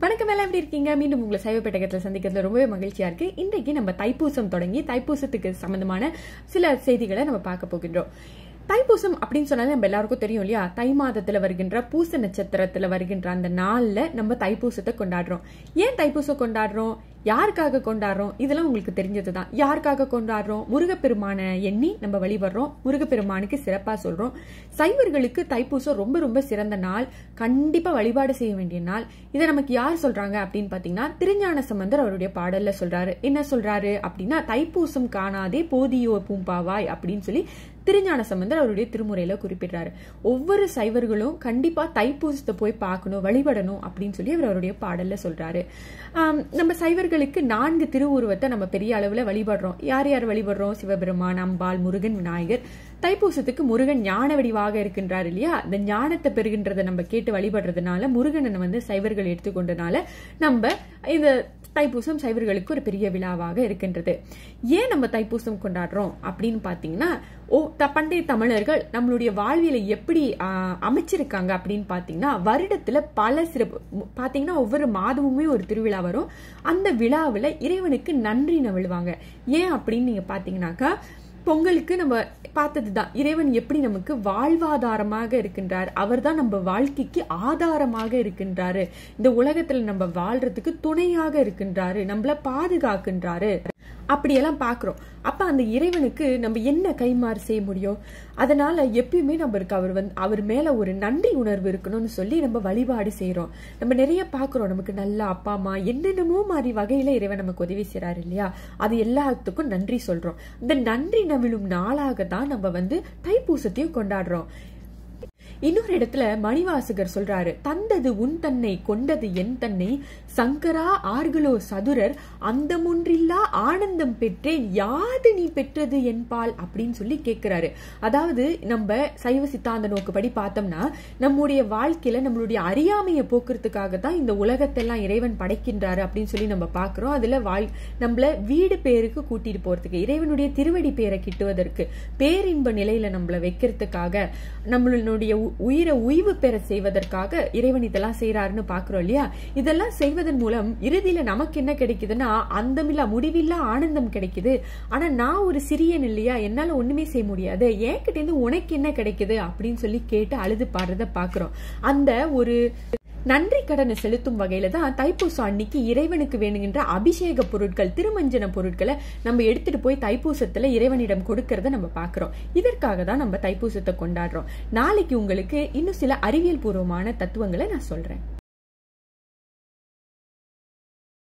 வணக்கம் எல்லாம் எப்படி இருக்கீங்க மீண்டும் உங்களை சைவ பெட்டகத்தில் சந்திக்கிறதுல ரொம்பவே மகிழ்ச்சியா இருக்கு இன்றைக்கு நம்ம தைப்பூசம் தொடங்கி தைப்பூசத்துக்கு சம்பந்தமான சில செய்திகளை நம்ம பார்க்க போகின்றோம் தைப்பூசம் அப்படின்னு சொன்னாலே நம்ம எல்லாருக்கும் தெரியும் இல்லையா தை மாதத்துல வருகின்ற பூச நட்சத்திரத்துல வருகின்ற அந்த நாள்ல நம்ம தைப்பூசத்தை கொண்டாடுறோம் ஏன் தைப்பூசம் கொண்டாடுறோம் யாருக்காக கொண்டாடுறோம் இதெல்லாம் உங்களுக்கு தெரிஞ்சது தான் யாருக்காக கொண்டாடுறோம் முருகப்பெருமானை எண்ணி நம்ம வழிபடுறோம் முருகப்பெருமானுக்கு சிறப்பா சொல்றோம் சைவர்களுக்கு தைப்பூசம் ரொம்ப ரொம்ப சிறந்த நாள் கண்டிப்பா வழிபாடு செய்ய வேண்டிய நாள் இதை நமக்கு யார் சொல்றாங்க அப்படின்னு பாத்தீங்கன்னா திருஞான சம்பந்தர் அவருடைய பாடல்ல சொல்றாரு என்ன சொல்றாரு அப்படின்னா தைப்பூசம் காணாதே போதியோ பூம்பாவாய் அப்படின்னு சொல்லி திருஞான சம்பந்தர் அவருடைய திருமுறையில குறிப்பிடுறாரு ஒவ்வொரு சைவர்களும் கண்டிப்பா தைப்பூசத்தை போய் பார்க்கணும் வழிபடணும் அப்படின்னு சொல்லி அவர் அவருடைய பாடல்ல சொல்றாரு ஆம், நம்ம சைவர்களுக்கு நான்கு திருவுருவத்தை நம்ம பெரிய அளவுல வழிபடுறோம் யார் யார் வழிபடுறோம் சிவபெருமான் அம்பாள் முருகன் விநாயகர் தைப்பூசத்துக்கு முருகன் ஞான வடிவாக இருக்கின்றார் இல்லையா அந்த ஞானத்தை பெறுகின்றதை நம்ம கேட்டு வழிபடுறதுனால முருகனை வந்து சைவர்கள் எடுத்துக்கொண்டனால நம்ம இந்த தைப்பூசம் சைவர்களுக்கு ஒரு பெரிய விழாவாக இருக்கின்றது ஏன் நம்ம தைப்பூசம் கொண்டாடுறோம் அப்படின்னு பாத்தீங்கன்னா ஓ த பண்டைய தமிழர்கள் நம்மளுடைய வாழ்வியலை எப்படி ஆ, அமைச்சிருக்காங்க அப்படின்னு பாத்தீங்கன்னா வருடத்துல பல சிறப்பு மு- பாத்தீங்கன்னா ஒவ்வொரு மாதமுமே ஒரு திருவிழா வரும் அந்த விழாவில் இறைவனுக்கு நன்றி நவிழுவாங்க ஏன் அப்படின்னு நீங்க பாத்தீங்கன்னாக்கா பொங்கலுக்கு நம்ம பார்த்ததுதான் இறைவன் எப்படி நமக்கு வாழ்வாதாரமாக இருக்கின்றார் அவர்தான் நம்ம வாழ்க்கைக்கு ஆதாரமாக இருக்கின்றாரு இந்த உலகத்துல நம்ம வாழ்றதுக்கு துணையாக இருக்கின்றாரு நம்மள பாதுகாக்கின்றாரு அப்படியெல்லாம் பாக்குறோம் அப்ப அந்த இறைவனுக்கு நம்ம என்ன கைமாறு செய்ய முடியும் அதனால எப்பயுமே நம்மளுக்கு அவர் வந்து அவர் மேல ஒரு நன்றி உணர்வு இருக்கணும்னு சொல்லி நம்ம வழிபாடு செய்றோம் நம்ம நிறைய பாக்குறோம் நமக்கு நல்ல அப்பா அம்மா என்னென்னமோ மாதிரி வகையில இறைவன் நமக்கு உதவி செய்றாரு இல்லையா அது எல்லாத்துக்கும் நன்றி சொல்றோம் இந்த நன்றி நவிழும் நாளாக தான் நம்ம வந்து தைப்பூசத்தையும் கொண்டாடுறோம் இன்னொரு இடத்துல மணிவாசகர் சொல்றாரு தந்தது உன் தன்னை கொண்டது என் தன்னை சங்கரா ஆர்களோ சதுரர் அந்த முன்றில்லா ஆனந்தம் பெற்றேன் யாது நீ பெற்றது என்பால் அப்படின்னு சொல்லி கேட்கிறாரு அதாவது நம்ம சைவ சித்தாந்த நோக்குப்படி பார்த்தோம்னா நம்முடைய வாழ்க்கையில நம்மளுடைய அறியாமையை போக்குறதுக்காக தான் இந்த உலகத்தெல்லாம் இறைவன் படைக்கின்றாரு அப்படின்னு சொல்லி நம்ம பாக்குறோம் அதுல வாழ் நம்மள வீடு பேருக்கு கூட்டிட்டு போறதுக்கு இறைவனுடைய திருவடி பேரை கிட்டுவதற்கு பேரின்ப நிலையில நம்மள வைக்கிறதுக்காக நம்மளுடைய உ- உயிரை உய்வு பெற செய்வதற்காக இறைவன் இதெல்லாம் செய்யறாருன்னு பாக்குறோம் இல்லையா இதெல்லாம் செய்வதன் மூலம் இறுதியில நமக்கு என்ன கிடைக்குதுன்னா அந்தமில்லா முடிவில்லா ஆனந்தம் கிடைக்குது ஆனா நான் ஒரு சிறியன் இல்லையா என்னால ஒண்ணுமே செய்ய முடியாது என்கிட்ட இருந்து உனக்கு என்ன கிடைக்குது அப்படின்னு சொல்லி கேட்டு அழுது பாடுறத பாக்குறோம் அந்த ஒரு நன்றி கடனை செலுத்தும் வகையில தான் தைப்பூசம் அன்னைக்கு இறைவனுக்கு வேணுகின்ற அபிஷேக பொருட்கள் திருமஞ்சன பொருட்களை நம்ம எடுத்துட்டு போய் தைப்பூசத்துல இறைவனிடம் கொடுக்கறத நம்ம பாக்குறோம் இதற்காக தான் நம்ம தைப்பூசத்தை கொண்டாடுறோம் நாளைக்கு உங்களுக்கு இன்னும் சில அறிவியல் பூர்வமான தத்துவங்களை நான் சொல்றேன்